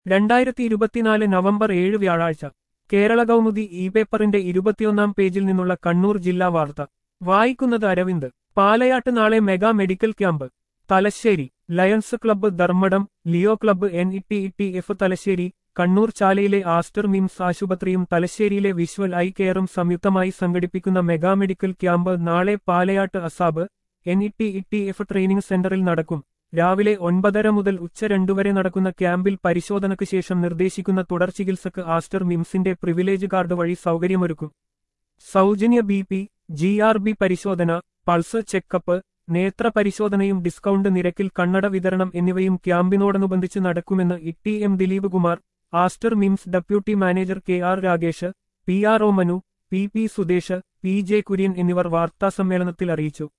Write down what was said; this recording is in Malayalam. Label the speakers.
Speaker 1: രണ്ടായിരത്തി ഇരുപത്തിനാല് നവംബർ ഏഴ് വ്യാഴാഴ്ച കേരള കൗമുദി ഇ പേപ്പറിന്റെ ഇരുപത്തിയൊന്നാം പേജിൽ നിന്നുള്ള കണ്ണൂർ ജില്ലാ വാർത്ത വായിക്കുന്നത് അരവിന്ദ് പാലയാട്ട് നാളെ mega medical camp Thalassery Lions club Dharmadam Leo club N E T E T F Thalassery Kannur ചാലയിലെ ആസ്റ്റർ മിംസ് ആശുപത്രിയും തലശ്ശേരിയിലെ വിഷ്വൽ ഐ കെയറും സംയുക്തമായി സംഘടിപ്പിക്കുന്ന മെഗാ മെഡിക്കൽ ക്യാമ്പ് നാളെ പാലയാട്ട് അസാബ് N E T E T F training സെന്ററിൽ നടക്കും രാവിലെ ഒൻപതര മുതൽ ഉച്ച രണ്ടുവരെ നടക്കുന്ന ക്യാമ്പിൽ പരിശോധനയ്ക്ക് ശേഷം നിർദ്ദേശിക്കുന്ന തുടർ ചികിത്സക്ക് ആസ്റ്റർ മിംസിന്റെ പ്രിവിലേജ് കാർഡ് വഴി സൗകര്യമൊരുക്കും സൗജന്യ B P G R B പരിശോധന പൾസ് ചെക്കപ്പ് നേത്ര പരിശോധനയും ഡിസ്കൗണ്ട് നിരക്കിൽ കണ്ണട വിതരണം എന്നിവയും ക്യാമ്പിനോടനുബന്ധിച്ച് നടക്കുമെന്ന് E T M Dileep Kumar Aster MIMS deputy manager K R Ragesh P R O Manu P P Sudesh P J Kurian എന്നിവർ വാർത്താസമ്മേളനത്തിൽ അറിയിച്ചു